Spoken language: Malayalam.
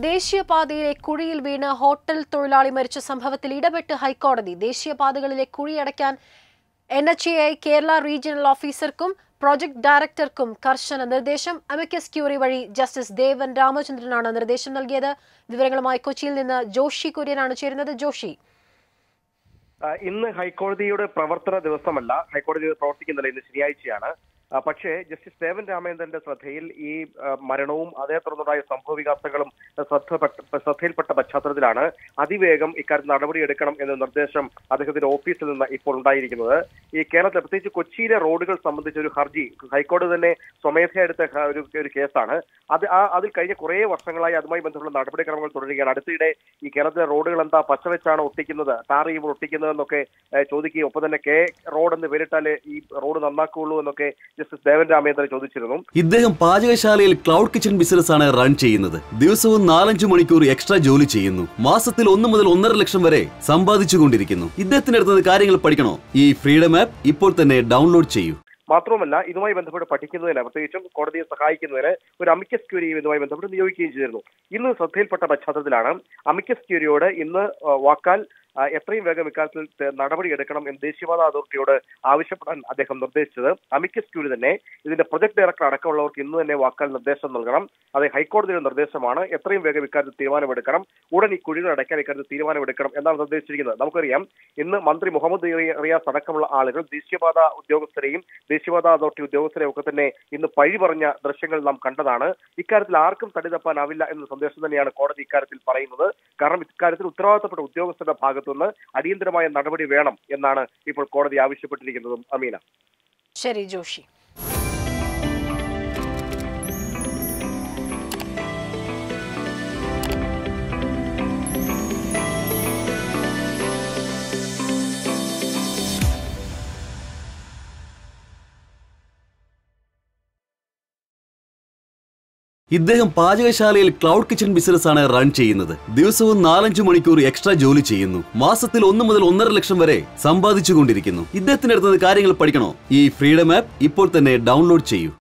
ദേശീയപാതയിലെ കുഴിയിൽ വീണ് ഹോട്ടൽ തൊഴിലാളി മരിച്ച സംഭവത്തിൽ ഇടപെട്ട് ഹൈക്കോടതി ദേശീയപാതകളിലെ കുഴി അടയ്ക്കാൻ N H A Kerala regional ഓഫീസർക്കും പ്രോജക്ട് ഡയറക്ടർക്കും കർശന നിർദ്ദേശം അമിക്കസ് ക്യൂറി വഴി ജസ്റ്റിസ് ദേവൻ രാമചന്ദ്രനാണ് നിർദ്ദേശം നൽകിയത് വിവരങ്ങളുമായി കൊച്ചിയിൽ നിന്ന് ജോഷി കുര്യനാണ് ചേരുന്നത് ജോഷി ആ, ഇന്ന് ഹൈക്കോടതിയുടെ പ്രവർത്തന ദിവസമല്ല ഹൈക്കോടതി പ്രവർത്തിക്കുന്നില്ല ഇന്ന് ശനിയാഴ്ചയാണ് ആ, പക്ഷേ ജസ്റ്റിസ് ദേവൻ രാമേന്ദ്രന്റെ ശ്രദ്ധയിൽ ഈ ആ, മരണവും അതേ തുടർന്നുണ്ടായ സംഭവ വികാസങ്ങളും ശ്രദ്ധപ്പെട്ട ശ്രദ്ധയിൽപ്പെട്ട പശ്ചാത്തലത്തിലാണ് അതിവേഗം ഇക്കാര്യത്തിൽ നടപടിയെടുക്കണം എന്ന നിർദ്ദേശം അദ്ദേഹത്തിന്റെ ഓഫീസിൽ നിന്ന് ഇപ്പോൾ ഉണ്ടായിരിക്കുന്നത് ഈ കേരളത്തിൽ പ്രത്യേകിച്ച് കൊച്ചിയിലെ റോഡുകൾ സംബന്ധിച്ച ഒരു ഹർജി ഹൈക്കോടതി തന്നെ സ്വമേധയാ എടുത്ത ഹ- ഒരു ഒരു കേസാണ് അത് ആ അതിൽ കഴിഞ്ഞ കുറേ വർഷങ്ങളായി അതുമായി ബന്ധപ്പെട്ട നടപടിക്രമങ്ങൾ തുടരുകയാണ് അടുത്തിടെ ഈ കേരളത്തിലെ റോഡുകൾ എന്താ പച്ച വെച്ചാണ് ഒട്ടിക്കുന്നത് ടാർ ചെയ്യുമ്പോൾ ഒട്ടിക്കുന്നതെന്നൊക്കെ ഏഹ്, ചോദിക്കുകയും ഒപ്പം തന്നെ കെ റോഡ് എന്ന് പേരിട്ടാലേ ഈ റോഡ് നന്നാക്കുകയുള്ളൂ എന്നൊക്കെ ജസ്റ്റിസ് ദേവൻ രാമേന്ദ്രൻ ചോദിച്ചിരുന്നു ഇദ്ദേഹം പാചകശാലയിൽ ക്ലൗഡ് കിച്ചൺ ബിസിനസ് ആണ് റൺ ചെയ്യുന്നത് ദിവസവും നാലഞ്ചു മണിക്കൂർ എക്സ്ട്രാ ജോലി ചെയ്യുന്നു മാസത്തിൽ ഒന്ന് മുതൽ ഒന്നര ലക്ഷം വരെ സമ്പാദിച്ചുകൊണ്ടിരിക്കുന്നു ഇദ്ദേഹത്തിന്റെ അടുത്ത് കാര്യങ്ങൾ പഠിക്കണോ ഈ ഫ്രീഡം ആപ്പ് ഇപ്പോൾ തന്നെ ഡൗൺലോഡ് ചെയ്യൂ മാത്രവുമല്ല ഇതുമായി ബന്ധപ്പെട്ട് പഠിക്കുന്നതിന് പ്രത്യേകിച്ചും കോടതിയെ സഹായിക്കുന്നതിന് ഒരു അമിക്കസ് ക്യൂരിയും ഇതുമായി ബന്ധപ്പെട്ട് നിയോഗിക്കുകയും ചെയ്തിരുന്നു ഇന്ന് ശ്രദ്ധയിൽപ്പെട്ട പശ്ചാത്തലത്തിലാണ് അമിക്കസ് ക്യൂരിയോട് ഇന്ന് ആ, വാക്കാൽ ആ, എത്രയും വേഗം ഇക്കാര്യത്തിൽ ത- നടപടിയെടുക്കണം എന്ന് ദേശീയപാത അതോറിറ്റിയോട് ആവശ്യപ്പെടാൻ അദ്ദേഹം നിർദ്ദേശിച്ചത് അമിക്കസ് ക്യൂരി തന്നെ ഇതിന്റെ പ്രൊജക്ട് ഡയറക്ടർ അടക്കമുള്ളവർക്ക് ഇന്ന് തന്നെ വാക്കാൽ നിർദ്ദേശം നൽകണം അത് ഹൈക്കോടതിയുടെ നിർദ്ദേശമാണ് എത്രയും വേഗം ഇക്കാര്യത്തിൽ തീരുമാനമെടുക്കണം ഉടൻ ഈ കുഴികൾ അടയ്ക്കാൻ ഇക്കാര്യത്തിൽ തീരുമാനമെടുക്കണം എന്നാണ് നിർദ്ദേശിച്ചിരിക്കുന്നത് നമുക്കറിയാം ഇന്ന് മന്ത്രി മുഹമ്മദ് റിയ- റിയാസ് അടക്കമുള്ള ആളുകൾ ദേശീയപാത ഉദ്യോഗസ്ഥരെയും ദേശീയപാത അതോറിറ്റി ഉദ്യോഗസ്ഥരെയും ഒക്കെ തന്നെ ഇന്ന് പഴി പറഞ്ഞ ദൃശ്യങ്ങൾ നാം കണ്ടതാണ് ഇക്കാര്യത്തിൽ ആർക്കും തടി തപ്പാനാവില്ല എന്ന സന്ദേശം തന്നെയാണ് കോടതി ഇക്കാര്യത്തിൽ പറയുന്നത് കാരണം ഇക്കാര്യത്തിൽ ഉത്തരവാദിത്തപ്പെട്ട ഉദ്യോഗസ്ഥരുടെ ഭാഗത്തുനിന്ന് അടിയന്തരമായ നടപടി വേണം എന്നാണ് ഇപ്പോൾ കോടതി ആവശ്യപ്പെട്ടിരിക്കുന്നതും അമീന ശരി ജോഷി ഇദ്ദേഹം പാചകശാലയിൽ ക്ലൗഡ് കിച്ചൺ ബിസിനസ് ആണ് റൺ ചെയ്യുന്നത് ദിവസവും നാലഞ്ചു മണിക്കൂർ എക്സ്ട്രാ ജോലി ചെയ്യുന്നു മാസത്തിൽ ഒന്ന് മുതൽ ഒന്നര ലക്ഷം വരെ സമ്പാദിച്ചുകൊണ്ടിരിക്കുന്നു ഇദ്ദേഹത്തിന്റെ അടുത്ത് കാര്യങ്ങൾ പഠിക്കണോ ഈ ഫ്രീഡം ആപ്പ് ഇപ്പോൾ തന്നെ ഡൗൺലോഡ് ചെയ്യൂ